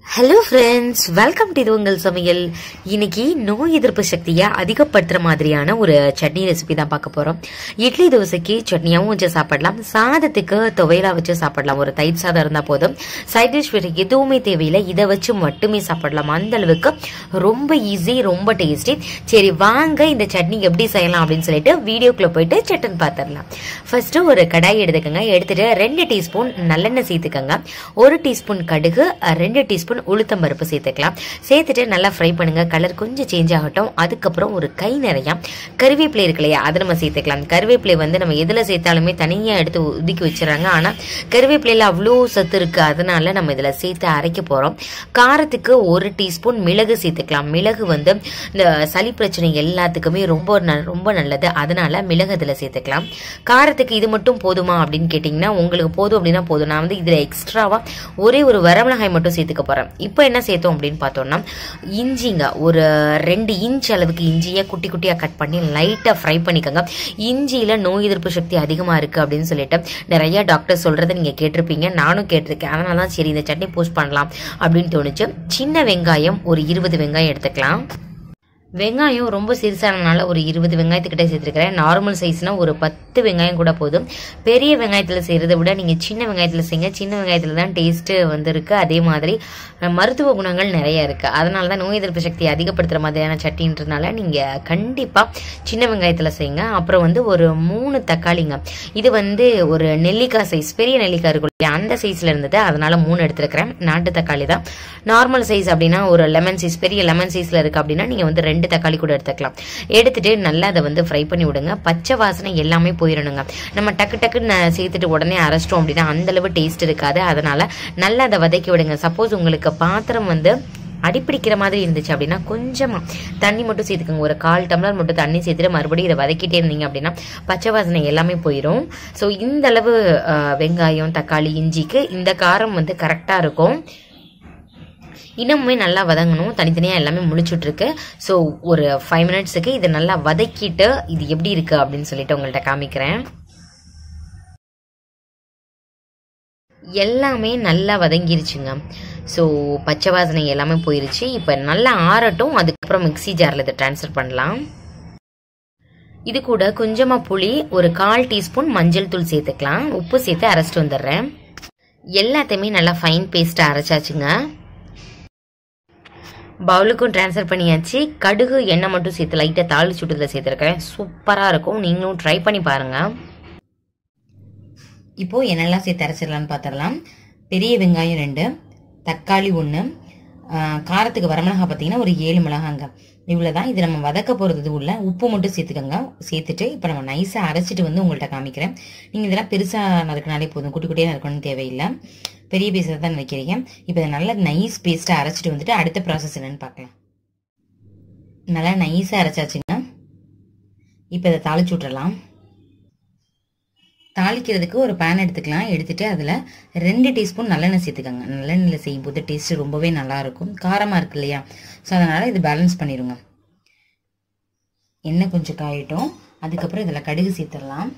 hello friends welcome to இது உங்கள் சமையல் இன்னைக்கு நோய் எதிர்ப்பு சக்தியை அதிகப்படுத்துற மாதிரியான ஒரு சட்னி ரெசிபி தான் பார்க்க போறோம் இட்லி தோசைக்கு சட்னியாவும் வச்சு சாப்பிடலாம் சாதத்துக்கு துவையலா வச்சு சாப்பிடலாம் ஒரு தயிர் சாதம் இருந்தா போதும் சைட் டிஷ் வேறு எதுவுமே தேவையில்லை இதை வச்சு மட்டுமே சாப்பிடலாம் அந்த அளவுக்கு ரொம்ப ஈஸி ரொம்ப டேஸ்டி சரி வாங்க இந்த சட்னி எப்படி செய்யலாம் அப்படின்னு சொல்லிட்டு வீடியோக்குள்ள போயிட்டு சட்டன் பார்த்துடலாம் ஃபர்ஸ்ட் ஒரு கடாய் எடுத்துக்கோங்க எடுத்துட்டு ரெண்டு டீஸ்பூன் நல்லெண்ணெய் சேர்த்துக்கோங்க ஒரு டீஸ்பூன் கடுகு ரெண்டு டீஸ்பூன் உளுத்தம் பருப்பு சேர்த்துக்கலாம் சேர்த்துட்டு நல்லா ஃப்ரை பண்ணுங்க கலர் கொஞ்சம் சேஞ்ச் ஆகட்டும் அதுக்கப்புறம் ஒரு கை நிறைய கருவேப்பிலை இருக்கு இல்லையா அதை நம்ம சேர்த்துக்கலாம் கருவேப்பிலை வந்து நம்ம எதில் சேர்த்தாலுமே தனியாக எடுத்து ஒதுக்கி வச்சிடறாங்க ஆனால் கருவேப்பிலையில் அவ்வளோ சத்து இருக்கு அதனால நம்ம இதில் சேர்த்து அரைக்க போகிறோம் காரத்துக்கு ஒரு டீஸ்பூன் மிளகு சேர்த்துக்கலாம் மிளகு வந்து இந்த சளி பிரச்சனை எல்லாத்துக்குமே ரொம்ப ந- ரொம்ப நல்லது அதனால மிளகு இதில் சேர்த்துக்கலாம் காரத்துக்கு இது மட்டும் போதுமா அப்படின்னு கேட்டிங்கன்னா உங்களுக்கு போதும் அப்படின்னா போதும் நான் வந்து இதில் எக்ஸ்ட்ராவாக ஒரே ஒரு வரமிளகாய் மட்டும் சேர்த்துக்க போகிறேன் இப்போ என்ன சேர்த்தோம் அப்படின்னு பார்த்தோம்னா இஞ்சிங்க ஒரு ரெண்டு இன்ச் அளவுக்கு இஞ்சியை குட்டி குட்டியாக கட் பண்ணி லைட்டாக ஃப்ரை பண்ணிக்கோங்க இஞ்சியில் நோய் எதிர்ப்பு சக்தி அதிகமாக இருக்குது அப்படின்னு சொல்லிட்டு நிறைய டாக்டர் சொல்கிறத நீங்கள் கேட்டிருப்பீங்க நானும் கேட்டிருக்கேன் அதனால தான் சரி இந்த சட்னி போஸ்ட் பண்ணலாம் அப்படின்னு தோணுச்சு சின்ன வெங்காயம் ஒரு இருபது வெங்காயம் எடுத்துக்கலாம் வெங்காயம் ரொம்ப சிறுசானனால ஒரு இருபது வெங்காயத்துக்கிட்ட சேர்த்துருக்கிறேன் நார்மல் சைஸ்னா ஒரு பத்து வெங்காயம் கூட போதும் பெரிய வெங்காயத்தில் செய்கிறத விட நீங்கள் சின்ன வெங்காயத்தில் செய்யுங்க சின்ன வெங்காயத்தில் தான் டேஸ்ட்டு வந்திருக்கு அதே மாதிரி அஹ், மருத்துவ குணங்கள் நிறைய இருக்குது அதனால தான் நோய் எதிர்ப்பு சக்தி அதிகப்படுத்துகிற மாதிரியான சட்டின்றதுனால நீங்கள் கண்டிப்பாக சின்ன வெங்காயத்தில் செய்யுங்க அப்புறம் வந்து ஒரு மூணு தக்காளிங்க இது வந்து ஒரு நெல்லிக்காய் சைஸ் பெரிய நெல்லிக்காய் இருக்கும் இல்லையா அந்த சைஸில் இருந்தது அதனால மூணு எடுத்துருக்கிறேன் நாட்டு தக்காளி தான் நார்மல் சைஸ் அப்படின்னா ஒரு லெமன் சைஸ் பெரிய லெமன் சைஸில் இருக்குது அப்படின்னா நீங்கள் வந்து ரெண்டு தக்காளி கூட எடுத்துக்கலாம் எடுத்துட்டு நல்லா அதை வந்து ஃப்ரை பண்ணி விடுங்க பச்சை வாசனை எல்லாமே போயிடணுங்க நம்ம டக்கு டக்குன்னு சேர்த்துட்டு உடனே அரைச்சிட்டோம் அப்படின்னா அந்த அளவு டேஸ்ட் இருக்காது அதனால நல்லா அதை வதக்கி விடுங்க சப்போஸ் உங்களுக்கு பாத்திரம் வந்து அடிப்பிடிக்கிற மாதிரி இருந்துச்சு அப்படின்னா கொஞ்சமா தண்ணி மட்டும் சேர்த்துக்கோங்க ஒரு கால் டம்ளர் மட்டும் தண்ணி சேர்த்துட்டு மறுபடியும் இதை வதக்கிட்டே இருந்தீங்க அப்படின்னா பச்சை வாசனை எல்லாமே போயிடும் ஸோ இந்த அளவு அஹ், வெங்காயம் தக்காளி இஞ்சிக்கு இந்த காரம் வந்து கரெக்டாக இருக்கும் இன்னுமே நல்லா வதங்கணும் தனித்தனியாக எல்லாமே முழிச்சுட்ருக்கு ஸோ ஒரு ஃபைவ் மினிட்ஸுக்கு இதை நல்லா வதக்கிட்டு இது எப்படி இருக்கு அப்படின்னு சொல்லிட்டு உங்கள்கிட்ட காமிக்கிறேன் எல்லாமே நல்லா வதங்கிருச்சுங்க ஸோ பச்சை வாசனை எல்லாமே போயிருச்சு இப்போ நல்லா ஆறட்டும் அதுக்கப்புறம் மிக்ஸி ஜாரில் இதை ட்ரான்ஸ்ஃபர் பண்ணலாம் இது கூட கொஞ்சமாக புளி ஒரு கால் டீஸ்பூன் மஞ்சள் தூள் சேர்த்துக்கலாம் உப்பு சேர்த்து அரைச்சிட்டு வந்துடுறேன் எல்லாத்தையுமே நல்லா ஃபைன் பேஸ்ட்டாக அரைச்சாச்சுங்க பவுலுக்கும் ட்ரான்ஸ்ஃபர் பண்ணியாச்சு கடுகு எண்ணெய் மட்டும் சேர்த்து லைட்டாக தாளிச்சு விட்டதில் சேர்த்துருக்கேன் சூப்பராக இருக்கும் நீங்களும் ட்ரை பண்ணி பாருங்கள் இப்போது என்னெல்லாம் சேர்த்து அரைச்சிடலாம்னு பார்த்துடலாம் பெரிய வெங்காயம் ரெண்டு தக்காளி ஒன்று காரத்துக்கு வரமிளகா பார்த்தீங்கன்னா ஒரு ஏழு மிளகாங்க இவ்வளோ தான் இது நம்ம வதக்க போகிறது உள்ள உப்பு மட்டும் சேர்த்துக்கோங்க சேர்த்துட்டு இப்போ நம்ம நைஸாக அரைச்சிட்டு வந்து உங்கள்கிட்ட காமிக்கிறேன் நீங்கள் இதெல்லாம் பெருசாக நறுக்கினாலே போதும் குட்டி குட்டியாக நறுக்கணும்னு தேவையில்லை பெரிய பீஸை தான் நினைக்கிறீங்க இப்போ இதை நல்லா நைஸ் பேஸ்ட்டாக அரைச்சிட்டு வந்துட்டு அடுத்த ப்ராசஸ் என்னன்னு பார்க்கலாம் நல்லா நைஸாக அரைச்சாச்சுங்க இப்போ இதை தாளிச்சு விட்றலாம் தாளிக்கிறதுக்கு ஒரு பேன் எடுத்துக்கலாம் எடுத்துட்டு அதில் ரெண்டு டீஸ்பூன் நல்லெண்ணெய் சேர்த்துக்கோங்க நல்லெண்ணெயில் செய்யும்போது டேஸ்ட் ரொம்பவே நல்லா இருக்கும் காரமாக இருக்கு இல்லையா ஸோ அதனால் இது பேலன்ஸ் பண்ணிடுங்க எண்ணெய் கொஞ்சம் காயட்டும் அதுக்கப்புறம் இதில் கடுகு சேர்த்துடலாம்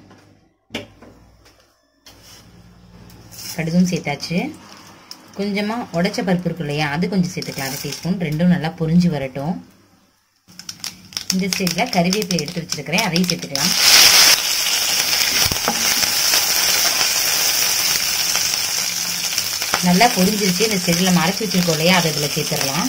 கடுகும் சேர்த்தாச்சு கொஞ்சமாக உடைச்ச பருப்பு இருக்கு இல்லையா அது கொஞ்சம் சேர்த்துக்கலாம் அரை டீஸ்பூன் ரெண்டும் நல்லா பொரிஞ்சு வரட்டும் இந்த ஸ்டேஜில் கறிவேப்பிலை எடுத்து வச்சிருக்கிறேன் அதையும் சேர்த்துக்கலாம் நல்லா பொரிஞ்சிருச்சு இந்த ஸ்டேஜில் மறைச்சி வச்சிருக்கோம் இல்லையா அதை இதில் சேர்த்துடலாம்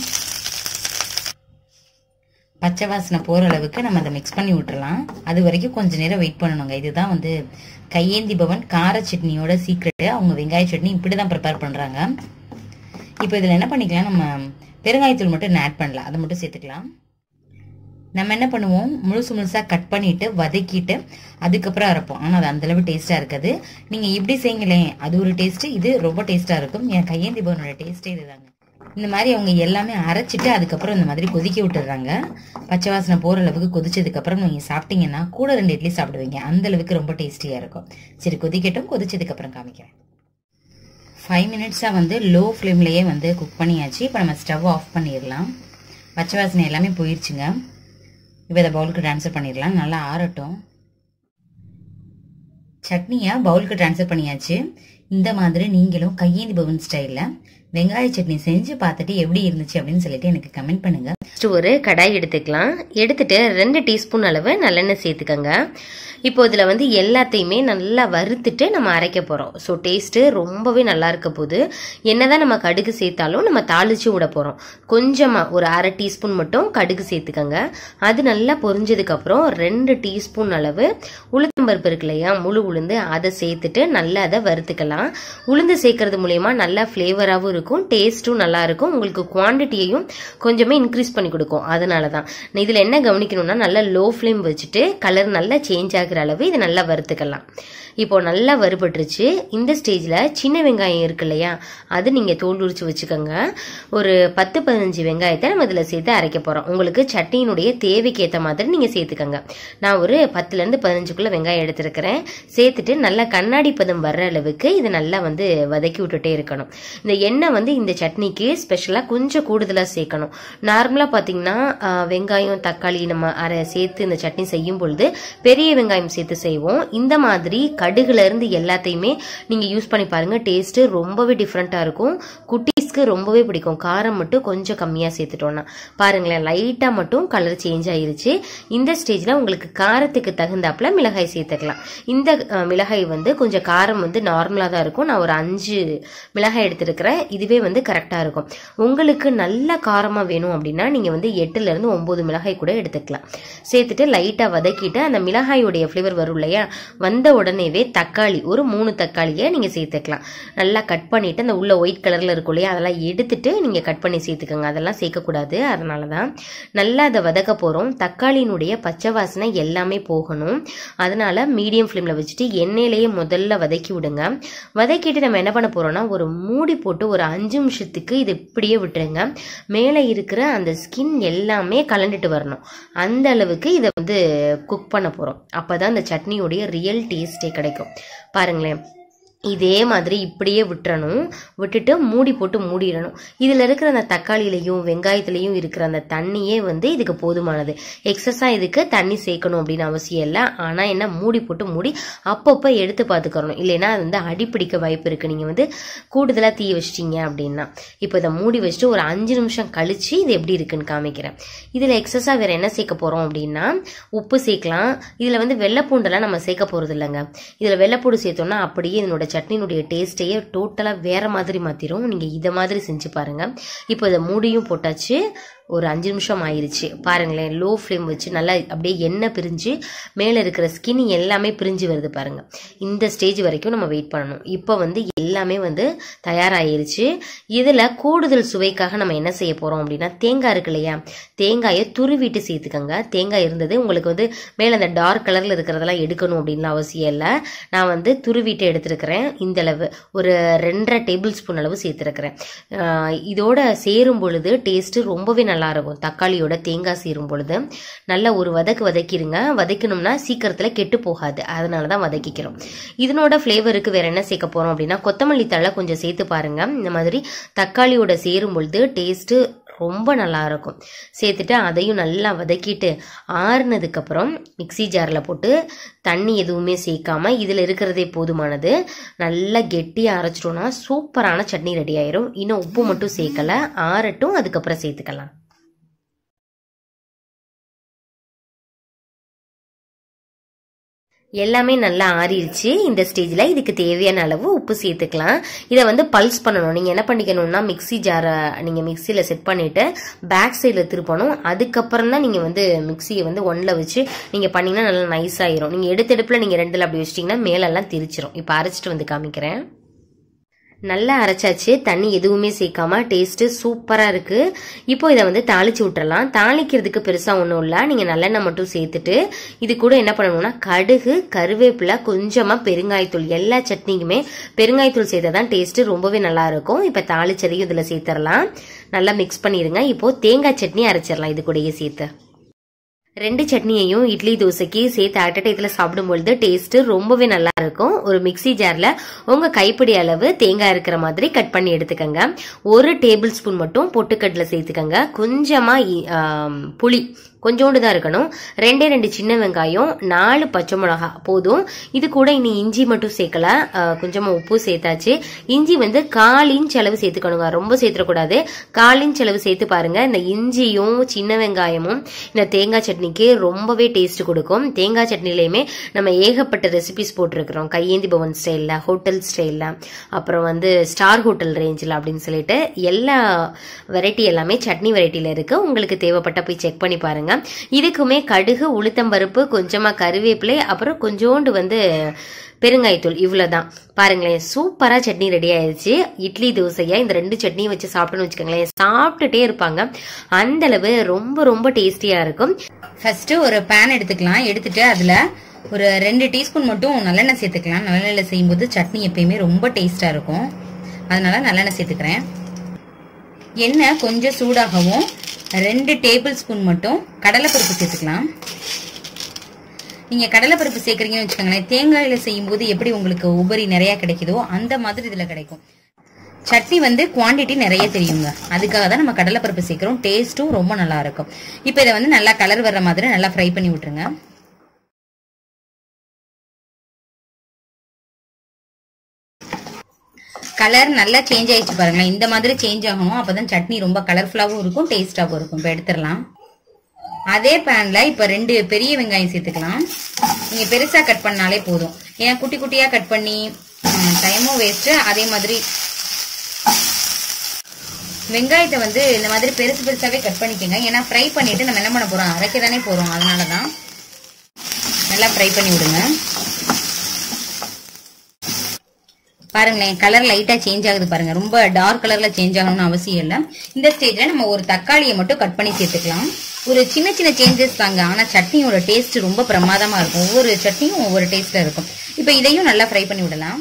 பச்சை வாசனை போகிற அளவுக்கு நம்ம அதை மிக்ஸ் பண்ணி விட்டுறலாம் அது வரைக்கும் கொஞ்ச நேரம் வெயிட் பண்ணணுங்க இதுதான் வந்து கையேந்தி பவன் கார சட்னியோட சீக்ரெட்டு அவங்க வெங்காய சட்னி இப்படி தான் ப்ரிப்பேர் பண்ணுறாங்க இப்போ இதில் என்ன பண்ணிக்கலாம் நம்ம பெருங்காயத்தூள் மட்டும் ஆட் பண்ணலாம் அதை மட்டும் சேர்த்துக்கலாம் நம்ம என்ன பண்ணுவோம் முழுசு முழுசாக கட் பண்ணிட்டு வதக்கிட்டு அதுக்கப்புறம் அரைப்போம் ஆனால் அது அந்தளவு டேஸ்ட்டாக இருக்காது நீங்கள் இப்படி செய்யுங்களேன் அது ஒரு டேஸ்ட்டு இது ரொம்ப டேஸ்ட்டாக இருக்கும் என் கையேந்தி பவனோட டேஸ்ட்டே இதுதாங்க இந்த மாதிரி அவங்க எல்லாமே அரைச்சிட்டு அதுக்கப்புறம் இந்த மாதிரி கொதிக்க விட்டுறாங்க பச்சை வாசனை போகிற அளவுக்கு கொதிச்சதுக்கப்புறம் நீங்கள் சாப்பிட்டீங்கன்னா கூட ரெண்டு இட்லி சாப்பிடுவீங்க அந்த அளவுக்கு ரொம்ப டேஸ்டியாக இருக்கும் சரி கொதிக்கட்டும் கொதிச்சதுக்கப்புறம் காமிக்கிறேன் ஃபைவ் மினிட்ஸாக வந்து லோ ஃப்ளேம்லேயே வந்து குக் பண்ணியாச்சு இப்போ நம்ம ஸ்டவ் ஆஃப் பண்ணிடலாம் பச்சை வாசனை எல்லாமே போயிடுச்சுங்க இப்போ இதை பவுலுக்கு ட்ரான்ஸ்ஃபர் பண்ணிடலாம் நல்லா ஆறட்டும் சட்னியை பவுலுக்கு ட்ரான்ஸ்ஃபர் பண்ணியாச்சு இந்த மாதிரி நீங்களும் கையேந்தி பவன் ஸ்டைலில் வெங்காய சட்னி செஞ்சு பார்த்துட்டு எப்படி இருந்துச்சு அப்படின்னு சொல்லிட்டு எனக்கு கமெண்ட் பண்ணுங்க ஃபஸ்ட்டு ஒரு கடாய் எடுத்துக்கலாம் எடுத்துட்டு ரெண்டு டீஸ்பூன் அளவு நல்லெண்ணெய் சேர்த்துக்கோங்க இப்போ இதில் வந்து எல்லாத்தையுமே நல்லா வறுத்துட்டு நம்ம அரைக்க போகிறோம் ஸோ டேஸ்ட்டு ரொம்பவே நல்லா இருக்க போது என்னதான் நம்ம கடுகு சேர்த்தாலும் நம்ம தாளிச்சு விட போகிறோம் கொஞ்சமாக ஒரு அரை டீஸ்பூன் மட்டும் கடுகு சேர்த்துக்கோங்க அது நல்லா பொரிஞ்சதுக்கப்புறம் ரெண்டு டீஸ்பூன் அளவு உளுத்தம்பருப்பு இருக்கு இல்லையா முழு உளுந்து அதை சேர்த்துட்டு நல்லா அதை வறுத்துக்கலாம் உளுந்து சேர்க்கறது மூலயமா நல்லா ஃப்ளேவராகவும் இருக்கும் டேஸ்ட்டும் நல்லா இருக்கும் உங்களுக்கு குவான்டிட்டியையும் கொஞ்சமே இன்க்ரீஸ் பண்ணி கொடுக்கும் அதனால தான் இதில் என்ன கவனிக்கணும்னா நல்லா லோ ஃப்ளேம் வச்சுட்டு கலர் நல்லா சேஞ்ச் ஆகுற அளவு இதை நல்லா வறுத்துக்கலாம் இப்போ நல்லா வறுபட்டுருச்சு இந்த ஸ்டேஜில் சின்ன வெங்காயம் இருக்கு இல்லையா அது நீங்கள் தோல் உரிச்சு வச்சுக்கோங்க ஒரு பத்து பதினஞ்சு வெங்காயத்தை நம்ம இதில் சேர்த்து அரைக்க போகிறோம் உங்களுக்கு சட்னியினுடைய தேவைக்கு ஏற்ற மாதிரி நீங்கள் சேர்த்துக்கோங்க நான் ஒரு பத்துலேருந்து பதினஞ்சுக்குள்ளே வெங்காயம் எடுத்துருக்கிறேன் சேர்த்துட்டு நல்லா கண்ணாடி பதம் வர்ற அளவுக்கு இதை நல்லா வந்து வதக்கி விட்டுட்டே இருக்கணும் இந்த எண்ணெய் வந்து இந்த சட்னிக்கு ஸ்பெஷலாக கொஞ்சம் கூடுதலாக சேர்க்கணும் நார்மலாக பார்த்தீங்கன்னா ஆஹ், வெங்காயம் தக்காளி நம்ம அரை சேர்த்து இந்த சட்னி செய்யும் பொழுது பெரிய வெங்காயம் சேர்த்து செய்வோம் இந்த மாதிரி கடுகுல இருந்து எல்லாத்தையுமே நீங்க யூஸ் பண்ணி பாருங்க டேஸ்ட் ரொம்பவே டிஃப்ரெண்டா இருக்கும் குட்டீஸ்க்கு ரொம்பவே பிடிக்கும் காரம் மட்டும் கொஞ்சம் கம்மியா சேர்த்துட்டோம்னா பாருங்களேன் லைட்டா மட்டும் கலர் சேஞ்ச் ஆயிருச்சு இந்த ஸ்டேஜ்ல உங்களுக்கு காரத்துக்கு தகுந்தாப்புல மிளகாய் சேர்த்துக்கலாம் இந்த அஹ், மிளகாய் வந்து கொஞ்சம் காரம் வந்து நார்மலா தான் இருக்கும் நான் ஒரு அஞ்சு மிளகாய் எடுத்திருக்கிறேன் இதுவே வந்து கரெக்டா இருக்கும் உங்களுக்கு நல்ல காரமா வேணும் அப்படின்னா நீங்க வந்து எட்டுல இருந்து ஒன்பது மிளகாய் கூட எடுத்துக்கலாம் சேர்த்துட்டு லைட்டா வதக்கிட்டு அந்த மிளகாயோடைய ஃப்ளேவர் வரும் இல்லையா வந்த உடனேவே தக்காளி ஒரு மூணு தக்காளியை நீங்க சேர்த்துக்கலாம் நல்லா கட் பண்ணிட்டு அந்த உள்ள ஒயிட் கலர்ல இருக்கும் இல்லையா அதெல்லாம் எடுத்துட்டு நீங்க கட் பண்ணி சேர்த்துக்கோங்க அதெல்லாம் சேர்க்கக்கூடாது அதனால தான் நல்லா அதை வதக்க போறோம் தக்காளியினுடைய பச்சை வாசனை எல்லாமே போகணும் அதனால மீடியம் ஃப்ளேம்ல வச்சுட்டு எண்ணெயிலேயே முதல்ல வதக்கி விடுங்க வதக்கிட்டு நம்ம என்ன பண்ண போறோம்னா ஒரு மூடி போட்டு ஒரு அஞ்சு நிமிஷத்துக்கு இது இப்படியே விட்டுருங்க மேலே இருக்கிற அந்த ஸ்கின் எல்லாமே கலண்டுட்டு வரணும் அந்த அளவுக்கு இதை வந்து குக் பண்ண போகிறோம் அப்போ தான் இந்த சட்னியோடைய ரியல் டேஸ்டே கிடைக்கும் பாருங்களேன் இதே மாதிரி இப்படியே விட்டுறணும் விட்டுட்டு மூடி போட்டு மூடிடணும் இதில் இருக்கிற அந்த தக்காளியிலையும் வெங்காயத்துலையும் இருக்கிற அந்த தண்ணியே வந்து இதுக்கு போதுமானது எக்ஸஸாக இதுக்கு தண்ணி சேர்க்கணும் அப்படின்னு அவசியம் இல்லை ஆனால் என்ன மூடி போட்டு மூடி அப்பப்போ எடுத்து பார்த்துக்கறணும் இல்லைன்னா அது வந்து அடிப்பிடிக்க வாய்ப்பு இருக்குது நீங்கள் வந்து கூடுதலாக தீ வச்சிட்டீங்க அப்படின்னா இப்போ இதை மூடி வச்சுட்டு ஒரு அஞ்சு நிமிஷம் கழிச்சு இது எப்படி இருக்குன்னு காமிக்கிறேன் இதில் எக்ஸஸாக வேறு என்ன சேர்க்க போகிறோம் அப்படின்னா உப்பு சேர்க்கலாம் இதில் வந்து வெள்ளைப்பூண்டெல்லாம் நம்ம சேர்க்க போகிறது இல்லைங்க இதில் வெள்ளைப்பூடு சேர்த்தோம்னா அப்படியே இதனோட சட்னியினுடைய டேஸ்ட்டையே டோட்டலாக வேற மாதிரி மாற்றிடும் நீங்கள் இதை மாதிரி செஞ்சு பாருங்கள் இப்போ இதை மூடியும் போட்டாச்சு ஒரு அஞ்சு நிமிஷம் ஆயிருச்சு பாருங்களேன் லோ ஃப்ளேம் வச்சு நல்லா அப்படியே எண்ணெய் பிரிஞ்சு மேலே இருக்கிற ஸ்கின் எல்லாமே பிரிஞ்சு வருது பாருங்க இந்த ஸ்டேஜ் வரைக்கும் நம்ம வெயிட் பண்ணணும் இப்போ வந்து எல்லாமே வந்து தயாராகிருச்சு இதில் கூடுதல் சுவைக்காக நம்ம என்ன செய்ய போகிறோம் அப்படின்னா தேங்காய் இருக்கு இல்லையா தேங்காயை துருவிட்டு சேர்த்துக்கோங்க தேங்காய் இருந்தது உங்களுக்கு வந்து மேலே அந்த டார்க் கலரில் இருக்கிறதெல்லாம் எடுக்கணும் அப்படின்லாம் அவசியம் இல்லை நான் வந்து துருவிட்டு எடுத்திருக்கிறேன் இந்த அளவு ஒரு ரெண்டரை டேபிள் ஸ்பூன் அளவு சேர்த்துருக்கிறேன் ஆஹ் இதோட சேரும் பொழுது டேஸ்ட்டு ரொம்பவே நல்லா இருக்கும் தக்காளியோட தேங்காய் சேரும் பொழுது நல்லா ஒரு வதக்கு வதக்கிடுங்க வதக்கணும்னா சீக்கிரத்தில் கெட்டு போகாது அதனால தான் வதக்கிக்கிறோம் இதனோட ஃப்ளேவருக்கு வேற என்ன சேர்க்க போகிறோம் அப்படின்னா கொத்தமல்லி தழை கொஞ்சம் சேர்த்து பாருங்க இந்த மாதிரி தக்காளியோட சேரும் பொழுது டேஸ்ட்டு ரொம்ப நல்லா இருக்கும் சேர்த்துட்டு அதையும் நல்லா வதக்கிட்டு ஆறுனதுக்கப்புறம் மிக்ஸி ஜாரில் போட்டு தண்ணி எதுவுமே சேர்க்காம இதில் இருக்கிறதே போதுமானது நல்லா கெட்டியாக அரைச்சிட்டோம்னா சூப்பரான சட்னி ரெடி ஆயிரும் இன்னும் உப்பு மட்டும் சேர்க்கல ஆறட்டும் அதுக்கப்புறம் சேர்த்துக்கலாம் எல்லாமே நல்லா ஆறிடுச்சு இந்த ஸ்டேஜில் இதுக்கு தேவையான அளவு உப்பு சேர்த்துக்கலாம் இதை வந்து பல்ஸ் பண்ணணும் நீங்கள் என்ன பண்ணிக்கணும்னா மிக்ஸி ஜாரை நீங்கள் மிக்சியில் செட் பண்ணிவிட்டு பேக் சைடில் திருப்பணும் அதுக்கப்புறம் தான் நீங்கள் வந்து மிக்ஸியை வந்து ஒன்றில் வச்சு நீங்கள் பண்ணிங்கன்னா நல்லா நைஸ் ஆயிரும் நீங்கள் எடுத்தெடுப்பில் நீங்கள் ரெண்டில் அப்படி வச்சிட்டிங்கன்னா மேலெல்லாம் திரிச்சிரும் இப்போ அரைச்சிட்டு வந்து காமிக்கிறேன் நல்லா அரைச்சாச்சு தண்ணி எதுவுமே சேர்க்காம டேஸ்ட்டு சூப்பராக இருக்குது இப்போ இதை வந்து தாளிச்சு விட்டுறலாம் தாளிக்கிறதுக்கு பெருசாக ஒன்றும் இல்லை நீங்கள் நல்லெண்ணெய் மட்டும் சேர்த்துட்டு இது கூட என்ன பண்ணணும்னா கடுகு கருவேப்பிலை கொஞ்சமாக பெருங்காயத்தூள் எல்லா சட்னிக்குமே பெருங்காயத்தூள் சேர்த்தா தான் டேஸ்ட்டு ரொம்பவே நல்லா இருக்கும் இப்போ தாளிச்சதையும் இதில் சேர்த்துடலாம் நல்லா மிக்ஸ் பண்ணிடுங்க இப்போது தேங்காய் சட்னி அரைச்சிடலாம் இது கூடயே சேர்த்து ரெண்டு சட்னியையும் இட்லி தோசைக்கு சேர்த்து அட் டயத்தில் சாப்பிடும்பொழுது டேஸ்ட் ரொம்பவே நல்லா இருக்கும் ஒரு மிக்ஸி ஜார்ல உங்க கைப்பிடி அளவு தேங்காய் இருக்கிற மாதிரி கட் பண்ணி எடுத்துக்கங்க ஒரு டேபிள் ஸ்பூன் மட்டும் பொட்டுக்கடலை சேர்த்துக்கங்க கொஞ்சமா இ- ஆம், புளி கொஞ்சோண்டு தான் இருக்கணும் ரெண்டே ரெண்டு சின்ன வெங்காயம் நாலு பச்சை மிளகா போதும் இது கூட இனி இஞ்சி மட்டும் சேர்க்கல அஹ், கொஞ்சமா உப்பு சேர்த்தாச்சு இஞ்சி வந்து கால் இன்ச் அளவு சேர்த்துக்கணுங்க ரொம்ப சேர்த்துடக்கூடாது கால் இன்ச் அளவு சேர்த்து பாருங்க இந்த இஞ்சியும் சின்ன வெங்காயமும் இந்த தேங்காய் சட்னிக்கு ரொம்பவே டேஸ்ட் கொடுக்கும் தேங்காய் சட்னிலையுமே நம்ம ஏகப்பட்ட ரெசிபிஸ் போட்டிருக்கிறோம் கையேந்தி பவன் ஸ்டைலில் ஹோட்டல் ஸ்டைலில் அப்புறம் வந்து ஸ்டார் ஹோட்டல் ரேஞ்சில் அப்படின்னு சொல்லிட்டு எல்லா வெரைட்டி எல்லாமே சட்னி வெரைட்டியில் இருக்கு உங்களுக்கு தேவைப்பட்ட போய் செக் பண்ணி பாருங்க இதுக்குமே கடுகு உளுத்தம்பருப்பு கொஞ்சமாக கருவேப்பிலை அப்புறம் கொஞ்சோண்டு வந்து பெருங்காயத்தூள் இவ்வளவுதான் பாருங்களேன் சூப்பரா சட்னி ரெடி ஆயிடுச்சு இட்லி தோசையா இந்த ரெண்டு சட்னியும் வச்சு சாப்பிட்டோன்னு வச்சுக்கோங்களேன் சாப்பிட்டுட்டே இருப்பாங்க அந்த அளவு ரொம்ப ரொம்ப டேஸ்டியா இருக்கும் ஃபர்ஸ்ட் ஒரு பேன் எடுத்துக்கலாம் எடுத்துட்டு அதுல ஒரு ரெண்டு டீஸ்பூன் மட்டும் நல்லெண்ணெய் சேர்த்துக்கலாம் நல்லெண்ணெயில் செய்யும்போது சட்னி எப்பயுமே ரொம்ப டேஸ்டா இருக்கும் அதனால நல்லெண்ணெய் சேர்த்துக்கிறேன் எண்ணெய் கொஞ்சம் சூடாகவும் ரெண்டு டேபிள் ஸ்பூன் மட்டும் கடலைப்பருப்பு சேர்த்துக்கலாம் நீங்க கடலைப்பருப்பு சேர்க்குறீங்கன்னு வச்சுக்கோங்களேன் தேங்காயில செய்யும்போது எப்படி உங்களுக்கு உபரி நிறைய கிடைக்குதோ அந்த மாதிரி இதுல கிடைக்கும் சட்னி வந்து குவாண்டிட்டி நிறைய தெரியுங்க அதுக்காக தான் நம்ம கடலைப்பருப்பு சேர்க்கிறோம் டேஸ்ட்டும் ரொம்ப நல்லா இருக்கும் இப்போ இதை வந்து நல்லா கலர் வர்ற மாதிரி நல்லா ஃப்ரை பண்ணி விட்டுருங்க கலர் நல்லா சேஞ்ச் ஆயிடுச்சு பாருங்களேன் இந்த மாதிரி சேஞ்ச் ஆகணும் அப்பதான் சட்னி ரொம்ப கலர்ஃபுல்லாவும் இருக்கும் டேஸ்டாவும் இருக்கும் இப்போ எடுத்துடலாம் அதே பேன்ல இப்ப ரெண்டு பெரிய வெங்காயம் சேர்த்துக்கலாம் நீங்க பெருசா கட் பண்ணாலே போதும் ஏன்னா குட்டி குட்டியா கட் பண்ணி டைமும் வேஸ்ட் அதே மாதிரி வெங்காயத்தை வந்து இந்த மாதிரி பெருசு பெருசாவே கட் பண்ணிக்கோங்க ஏன்னா ஃப்ரை பண்ணிட்டு நம்ம என்ன பண்ண போறோம் அரைக்க தானே போறோம் அதனாலதான் நல்லா ஃப்ரை பண்ணி விடுங்க பாருங்களேன் கலர் லைட்டா சேஞ்ச் ஆகுது பாருங்க ரொம்ப டார்க் கலர்ல சேஞ்ச் ஆகணும்னு அவசியம் இல்லை இந்த ஸ்டேஜ்ல நம்ம ஒரு தக்காளியை மட்டும் கட் பண்ணி சேர்த்துக்கலாம் ஒரு சின்ன சின்ன சேஞ்சஸ் தாங்க ஆனா சட்னியோட டேஸ்ட் ரொம்ப பிரமாதமா இருக்கும் ஒவ்வொரு சட்னியும் ஒவ்வொரு டேஸ்ட்ல இருக்கும் இப்போ இதையும் நல்லா ஃப்ரை பண்ணி விடலாம்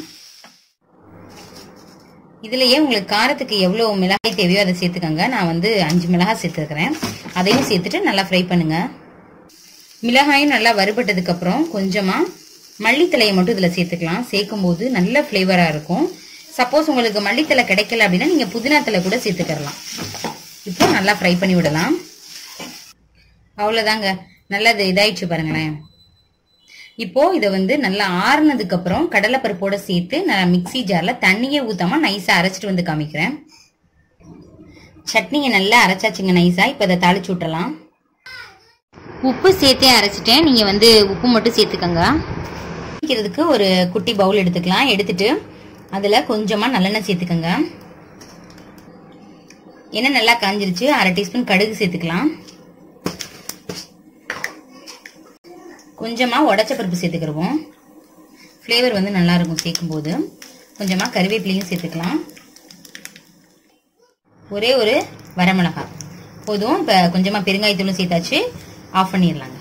இதுலயே உங்களுக்கு காரத்துக்கு எவ்வளவு மிளகாய் தேவையோ அதை சேர்த்துக்கோங்க நான் வந்து அஞ்சு மிளகாய் சேர்த்துக்கிறேன் அதையும் சேர்த்துட்டு நல்லா ஃப்ரை பண்ணுங்க மிளகாயும் நல்லா வறுபட்டதுக்கு அப்புறம் கொஞ்சமா மல்லித்தலையை மட்டும் இதுல சேர்த்துக்கலாம் சேர்க்கும் போது நல்ல ஃப்ளேவரா இருக்கும் சப்போஸ் உங்களுக்கு மல்லித்தலை கிடைக்கல அப்படின்னா நீங்க புதினா தலை கூட சேர்த்துக்கலாம் இப்போ நல்லா ஃப்ரை பண்ணி விடலாம் அவ்வளவுதாங்க நல்லா இது இதாயிடுச்சு பாருங்களேன் இப்போ இதை வந்து நல்லா ஆறுனதுக்கு அப்புறம் கடலைப்பருப்போட சேர்த்து நான் மிக்ஸி ஜார்ல தண்ணியே ஊத்தாம நைஸா அரைச்சிட்டு வந்து காமிக்கிறேன் சட்னியை நல்லா அரைச்சாச்சுங்க நைஸா இப்போ இதை தாளிச்சு விட்டுறலாம் உப்பு சேர்த்தே அரைச்சிட்டேன் நீங்க வந்து உப்பு மட்டும் சேர்த்துக்கோங்க வைக்கிறதுக்கு ஒரு குட்டி பவுல் எடுத்துக்கலாம் எடுத்துட்டு அதுல கொஞ்சமா நல்லெண்ணெய் சேர்த்துக்கோங்க எண்ணெய் நல்லா காஞ்சிருச்சு அரை டீஸ்பூன் கடுகு சேர்த்துக்கலாம் கொஞ்சமா உடச்ச பருப்பு சேர்த்துக்கிடுவோம் ஃப்ளேவர் வந்து நல்லா இருக்கும் சேர்க்கும்போது கொஞ்சமா கருவேப்பிலையும் சேர்த்துக்கலாம் ஒரே ஒரு வரமிளகாய் போதும் இப்போ கொஞ்சமா பெருங்காயத்தூளும் சேர்த்தாச்சு ஆஃப் பண்ணிடலாங்க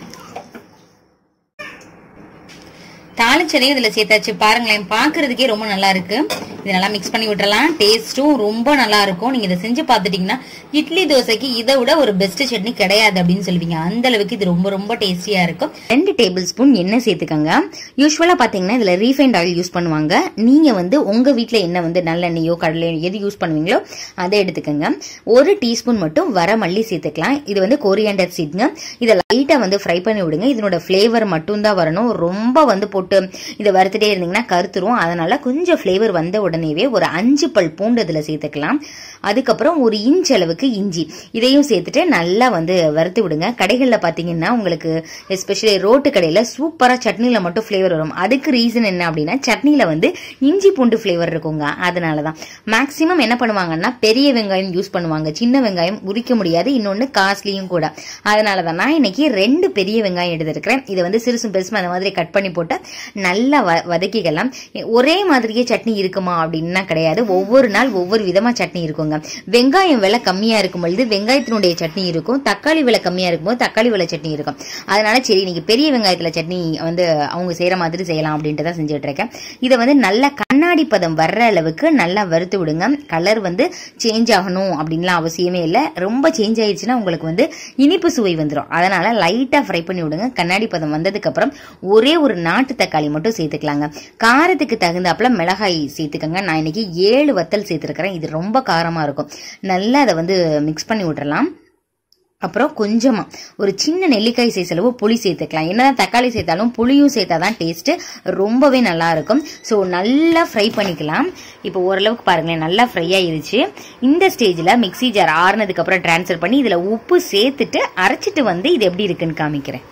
தாளிச்சதையும் இதுல சேர்த்தாச்சு பாருங்களேன் பாக்குறதுக்கே ரொம்ப நல்லா இருக்கு இது நல்லா மிக்ஸ் பண்ணி விட்டுறலாம் டேஸ்ட்டும் ரொம்ப நல்லா இருக்கும் நீங்க இதை செஞ்சு பார்த்துட்டீங்கன்னா இட்லி தோசைக்கு இதை விட ஒரு பெஸ்ட் சட்னி கிடையாது அப்படின்னு சொல்லுவீங்க அந்த அளவுக்கு இது ரொம்ப ரொம்ப டேஸ்டியா இருக்கும் ரெண்டு டேபிள் ஸ்பூன் எண்ணெய் சேர்த்துக்கோங்க யூஸ்வலாக பார்த்தீங்கன்னா இதில் ரீஃபைண்ட் ஆயில் யூஸ் பண்ணுவாங்க நீங்கள் வந்து உங்கள் வீட்டில் எண்ணெய் வந்து நல்லெண்ணெயோ கடலையோ எது யூஸ் பண்ணுவீங்களோ அதை எடுத்துக்கோங்க ஒரு டீஸ்பூன் மட்டும் வர மல்லி சேர்த்துக்கலாம் இது வந்து கோரியாண்டர் சீட்ங்க இதை லைட்டாக வந்து ஃப்ரை பண்ணி விடுங்க இதனோட ஃப்ளேவர் மட்டும்தான் வரணும் ரொம்ப வந்து போட்டு இதை வறுத்துட்டே இருந்தீங்கன்னா கருத்துரும் அதனால கொஞ்சம் ஃப்ளேவர் வந்த உடனேவே ஒரு அஞ்சு பல் பூண்டு இதில் சேர்த்துக்கலாம் அதுக்கப்புறம் ஒரு இன்ச் அளவுக்கு இஞ்சி இதையும் சேர்த்துட்டு நல்லா வந்து வறுத்து விடுங்க கடைகளில் பார்த்தீங்கன்னா உங்களுக்கு எஸ்பெஷலி ரோட்டு கடையில் சூப்பராக சட்னியில் மட்டும் ஃப்ளேவர் வரும் அதுக்கு ரீசன் என்ன அப்படின்னா சட்னியில் வந்து இஞ்சி பூண்டு ஃப்ளேவர் இருக்குங்க அதனால தான் மேக்ஸிமம் என்ன பண்ணுவாங்கன்னா பெரிய வெங்காயம் யூஸ் பண்ணுவாங்க சின்ன வெங்காயம் உரிக்க முடியாது இன்னொன்று காஸ்ட்லியும் கூட அதனால தான் நான் இன்னைக்கு ரெண்டு பெரிய வெங்காயம் எடுத்திருக்கிறேன் இதை வந்து சிறுசும் பெருசும் அந்த மாதிரி கட் பண்ணி போட்டு நல்லா வ- வதக்கிக்கலாம் ஒரே மாதிரியே சட்னி இருக்குமா அப்படின்னா கிடையாது ஒவ்வொரு நாள் ஒவ்வொரு விதமா சட்னி இருக்குங்க வெங்காயம் விலை கம்மியா இருக்கும் பொழுது வெங்காயத்தினுடைய சட்னி இருக்கும் தக்காளி விலை கம்மியா இருக்கும்போது தக்காளி விலை சட்னி இருக்கும் அதனால சரி இன்னைக்கு பெரிய வெங்காயத்துல சட்னி வந்து அவங்க செய்யற மாதிரி செய்யலாம் அப்படின்ட்டு தான் செஞ்சுட்டு இருக்கேன் இதை வந்து நல்ல கண்ணாடி பதம் வர்ற அளவுக்கு நல்லா வறுத்து விடுங்க கலர் வந்து சேஞ்ச் ஆகணும் அப்படின்லாம் அவசியமே இல்லை ரொம்ப சேஞ்ச் ஆயிடுச்சுன்னா உங்களுக்கு வந்து இனிப்பு சுவை வந்துடும் அதனால லைட்டா ஃப்ரை பண்ணி விடுங்க கண்ணாடி பதம் வந்ததுக்கு அப்புறம் ஒரே ஒரு நாட்டு தக்காளி மட்டும் சேர்த்துக்கலாங்க காரத்துக்கு தகுந்தாப்புல மிளகாய் சேர்த்துக்கங்க நான் இன்னைக்கு ஏழு வத்தல் சேர்த்துருக்கிறேன் இது ரொம்ப காரமா இருக்கும் நல்லா அதை வந்து மிக்ஸ் பண்ணி விட்டுறலாம் அப்புறம் கொஞ்சமா ஒரு சின்ன நெல்லிக்காய் சைஸ் அளவு புளி சேர்த்துக்கலாம் என்னதான் தக்காளி சேர்த்தாலும் புளியும் சேர்த்தாதான் டேஸ்ட் ரொம்பவே நல்லா இருக்கும் ஸோ நல்லா ஃப்ரை பண்ணிக்கலாம் இப்போ ஓரளவுக்கு பாருங்களேன் நல்லா ஃப்ரை ஆயிருச்சு இந்த ஸ்டேஜில் மிக்ஸி ஜார் ஆறுனதுக்கு அப்புறம் ட்ரான்ஸ்ஃபர் பண்ணி இதில் உப்பு சேர்த்துட்டு அரைச்சிட்டு வந்து இது எப்படி இருக்குன்னு காமிக்கிறேன்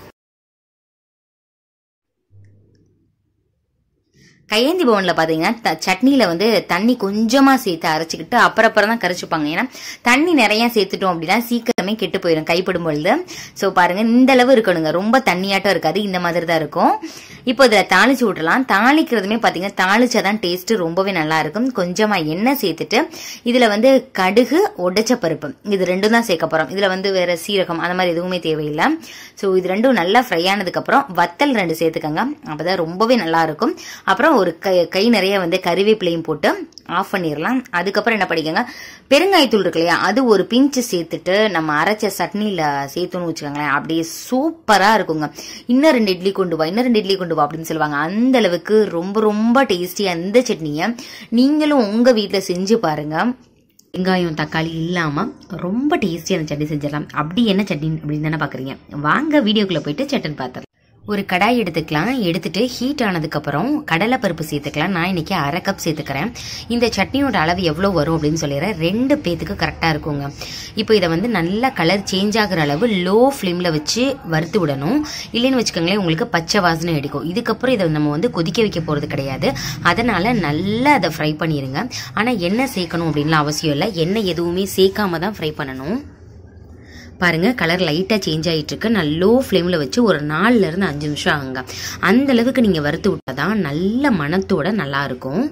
கையேந்தி பவனில் பார்த்தீங்கன்னா த- சட்னியில் வந்து தண்ணி கொஞ்சமாக சேர்த்து அரைச்சிக்கிட்டு அப்புறம் அப்புறம் தான் கரைச்சிப்பாங்க ஏன்னா தண்ணி நிறைய சேர்த்துட்டோம் அப்படின்னா சீக்கிரமே கெட்டு போயிடும் கைப்படும் பொழுது ஸோ பாருங்க இந்த அளவு இருக்கணுங்க ரொம்ப தண்ணியாட்டம் இருக்காது இந்த மாதிரி தான் இருக்கும் இப்போ இதில் தாளிச்சு விட்டுலாம் தாளிக்கிறதுமே பார்த்தீங்கன்னா தாளிச்சாதான் டேஸ்ட் ரொம்பவே நல்லா இருக்கும் கொஞ்சமாக எண்ணெய் சேர்த்துட்டு இதில் வந்து கடுகு உடைச்ச பருப்பு இது ரெண்டும் தான் சேர்க்க போகிறோம் இதில் வந்து வேற சீரகம் அந்த மாதிரி எதுவுமே தேவையில்லை ஸோ இது ரெண்டும் நல்லா ஃப்ரை ஆனதுக்கப்புறம் வத்தல் ரெண்டு சேர்த்துக்கோங்க அப்பதான் ரொம்பவே நல்லா இருக்கும் அப்புறம் ஒரு கை கை நிறைய வந்து கறிவேப்பிலையும் போட்டு ஆஃப் பண்ணிடலாம் அதுக்கப்புறம் என்ன பண்ணிக்கோங்க பெருங்காயத்தூள் இருக்கு இல்லையா அது ஒரு பிஞ்சு சேர்த்துட்டு நம்ம அரைச்ச சட்னியில் சேர்த்துன்னு வச்சுக்கோங்களேன் அப்படியே சூப்பராக இருக்குங்க இன்னும் ரெண்டு இட்லி கொண்டு வா இன்னும் ரெண்டு இட்லி கொண்டு வா அப்படின்னு சொல்லுவாங்க அந்த அளவுக்கு ரொம்ப ரொம்ப டேஸ்டியாக அந்த சட்னியை நீங்களும் உங்கள் வீட்டில் செஞ்சு பாருங்க வெங்காயம் தக்காளி இல்லாம ரொம்ப டேஸ்டியான சட்னி செஞ்சிடலாம் அப்படி என்ன சட்னி அப்படின்னு தானே பாக்குறீங்க வாங்க வீடியோக்குள்ள போயிட்டு சட்டன் பார்த்தலாம் ஒரு கடாய் எடுத்துக்கலாம் எடுத்துட்டு ஹீட் ஆனதுக்கப்புறம் கடலைப்பருப்பு சேர்த்துக்கலாம் நான் இன்னைக்கு அரை கப் சேர்த்துக்கிறேன் இந்த சட்னியோட அளவு எவ்வளோ வரும் அப்படின்னு சொல்லிடுறேன் ரெண்டு பேத்துக்கு கரெக்டாக இருக்குங்க இப்போ இதை வந்து நல்லா கலர் சேஞ்ச் ஆகுற அளவு லோ ஃப்ளேமில் வச்சு வறுத்து விடணும் இல்லைன்னு வச்சுக்கோங்களேன் உங்களுக்கு பச்சை வாசனை அடிக்கும் இதுக்கப்புறம் இதை நம்ம வந்து கொதிக்க வைக்க போகிறது கிடையாது அதனால நல்லா அதை ஃப்ரை பண்ணிடுங்க ஆனால் எண்ணெய் சேர்க்கணும் அப்படின்லாம் அவசியம் இல்லை எண்ணெய் எதுவுமே சேர்க்காம தான் ஃப்ரை பண்ணணும் பாருங்க கலர் லைட்டாக சேஞ்ச் ஆகிட்டு இருக்கு நான் லோ ஃப்ளேமில் வச்சு ஒரு நாலுல இருந்து அஞ்சு நிமிஷம் ஆகுங்க அந்த அளவுக்கு நீங்கள் வறுத்து விட்டாதான் நல்ல மணத்தோட நல்லா இருக்கும்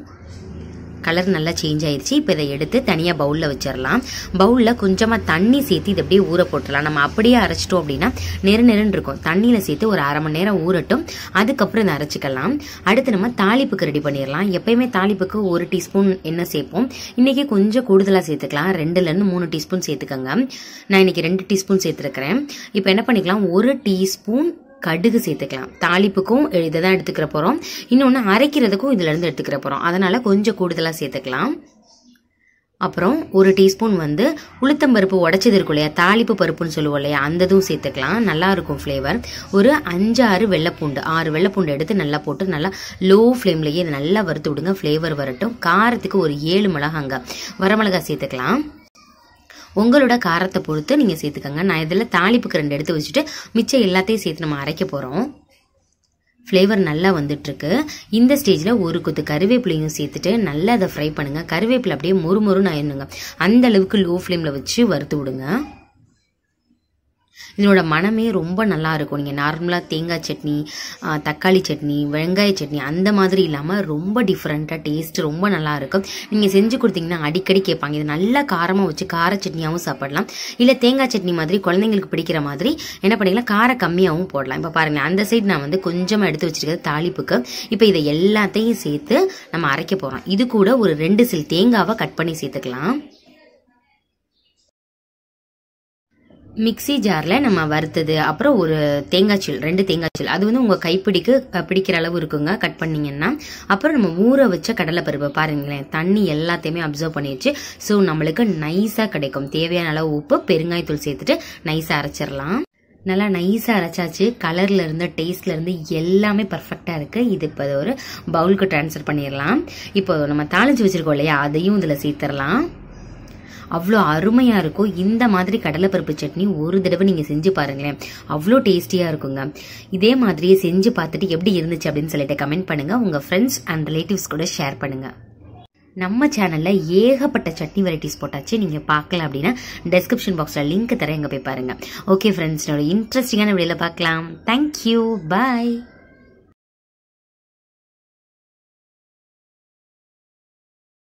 கலர் நல்லா சேஞ்ச் ஆயிடுச்சு இப்போ இதை எடுத்து தனியாக பவுலில் வச்சிடலாம் பவுலில் கொஞ்சமாக தண்ணி சேர்த்து இதை அப்படியே ஊற போட்டுடலாம் நம்ம அப்படியே அரைச்சிட்டோம் அப்படின்னா நெரு நெருன்னு இருக்கும் தண்ணியில் சேர்த்து ஒரு அரை மணி நேரம் ஊறட்டும் அதுக்கப்புறம் இதை அரைச்சிக்கலாம் அடுத்து நம்ம தாளிப்புக்கு ரெடி பண்ணிடலாம் எப்பயுமே தாளிப்புக்கு ஒரு டீஸ்பூன் எண்ணெய் சேர்ப்போம் இன்னைக்கு கொஞ்சம் கூடுதலாக சேர்த்துக்கலாம் ரெண்டுலேருந்து மூணு டீஸ்பூன் சேர்த்துக்கோங்க நான் இன்னைக்கு ரெண்டு டீஸ்பூன் சேர்த்துருக்கிறேன் இப்போ என்ன பண்ணிக்கலாம் ஒரு டீஸ்பூன் கடுகு சேர்த்துக்கலாம் தாளிப்புக்கும் இதை தான் எடுத்துக்கிற போகிறோம் இன்னொன்று அரைக்கிறதுக்கும் இதுல இருந்து எடுத்துக்கிற போகிறோம் அதனால கொஞ்சம் கூடுதலாக சேர்த்துக்கலாம் அப்புறம் ஒரு டீஸ்பூன் வந்து உளுத்தம்பருப்பு உடைச்சது இருக்கும் இல்லையா தாளிப்பு பருப்புன்னு சொல்லுவோம் இல்லையா அந்த இதுவும் சேர்த்துக்கலாம் நல்லா இருக்கும் ஃப்ளேவர் ஒரு அஞ்சு ஆறு வெள்ளைப்பூண்டு ஆறு வெள்ளைப்பூண்டு எடுத்து நல்லா போட்டு நல்லா லோ ஃப்ளேம்லேயே இதை நல்லா வறுத்து விடுங்க ஃப்ளேவர் வரட்டும் காரத்துக்கு ஒரு ஏழு மிளகாங்க வரமிளகா சேர்த்துக்கலாம் உங்களோட காரத்தை பொறுத்து நீங்கள் சேர்த்துக்கோங்க நான் இதில் தாளிப்புக்கு ரெண்டு எடுத்து வச்சுட்டு மிச்சம் எல்லாத்தையும் சேர்த்து நம்ம அரைக்க போகிறோம் ஃப்ளேவர் நல்லா வந்துட்டுருக்கு இந்த ஸ்டேஜில் ஒரு கொத்து கருவேப்பிலையும் சேர்த்துட்டு நல்லா அதை ஃப்ரை பண்ணுங்கள் கருவேப்பிலை அப்படியே மொறு மொறுன்னு ஆயிடணுங்க அந்த அளவுக்கு லோ ஃப்ளேமில் வச்சு வறுத்து விடுங்க இதனோட மனமே ரொம்ப நல்லா இருக்கும் நீங்கள் நார்மலாக தேங்காய் சட்னி ஆ, தக்காளி சட்னி வெங்காய சட்னி அந்த மாதிரி இல்லாமல் ரொம்ப டிஃப்ரெண்ட்டாக டேஸ்ட் ரொம்ப நல்லா இருக்கும் நீங்கள் செஞ்சு கொடுத்தீங்கன்னா அடிக்கடி கேட்பாங்க இது நல்லா காரமாக வச்சு கார சட்னியாகவும் சாப்பிடலாம் இல்லை தேங்காய் சட்னி மாதிரி குழந்தைங்களுக்கு பிடிக்கிற மாதிரி என்ன பண்ணிக்கலாம் காரம் கம்மியாகவும் போடலாம் இப்போ பாருங்க அந்த சைடு நான் வந்து கொஞ்சமாக எடுத்து வச்சிருக்கிறது தாளிப்புக்கு இப்போ இதை எல்லாத்தையும் சேர்த்து நம்ம அரைக்க போகிறோம் இது கூட ஒரு ரெண்டு சில் தேங்காவை கட் பண்ணி சேர்த்துக்கலாம் மிக்ஸி ஜாரில் நம்ம வறுத்தது அப்புறம் ஒரு தேங்காய் சீல் ரெண்டு தேங்காய் சீல் அது வந்து உங்கள் கைப்பிடிக்கு அஹ், பிடிக்கிற அளவு இருக்குங்க கட் பண்ணீங்கன்னா அப்புறம் நம்ம ஊற வச்ச கடலைப்பருப்பு பாருங்களேன் தண்ணி எல்லாத்தையுமே அப்சர்வ் பண்ணிடுச்சு ஸோ நம்மளுக்கு நைஸாக கிடைக்கும் தேவையான அளவு உப்பு பெருங்காயத்தூள் சேர்த்துட்டு நைஸாக அரைச்சிடலாம் நல்லா நைஸாக அரைச்சாச்சு கலர்ல இருந்து டேஸ்ட்ல இருந்து எல்லாமே பர்ஃபெக்டாக இருக்கு இது இப்போ ஒரு பவுலுக்கு ட்ரான்ஸ்ஃபர் பண்ணிடலாம் இப்போ நம்ம தாளிச்சு வச்சிருக்கோம் இல்லையா அதையும் இதில் சேர்த்துடலாம் அவ்வளோ அருமையாக இருக்கும் இந்த மாதிரி கடலைப்பருப்பு சட்னி ஒரு தடவை நீங்கள் செஞ்சு பாருங்களேன் அவ்வளோ டேஸ்டியாக இருக்குங்க இதே மாதிரியே செஞ்சு பார்த்துட்டு எப்படி இருந்துச்சு அப்படின்னு சொல்லிட்டு கமெண்ட் பண்ணுங்க உங்கள் ஃப்ரெண்ட்ஸ் அண்ட் ரிலேட்டிவ்ஸ் கூட ஷேர் பண்ணுங்க நம்ம சேனலில் ஏகப்பட்ட சட்னி வெரைட்டிஸ் போட்டாச்சு நீங்கள் பார்க்கல அப்படின்னா டெஸ்கிரிப்ஷன் பாக்ஸில் லிங்க் தரேன் எங்கே போய் பாருங்க ஓகே ஃப்ரெண்ட்ஸ் இன்ட்ரெஸ்டிங்கான வீடியோவில் பார்க்கலாம் தேங்க்யூ பாய்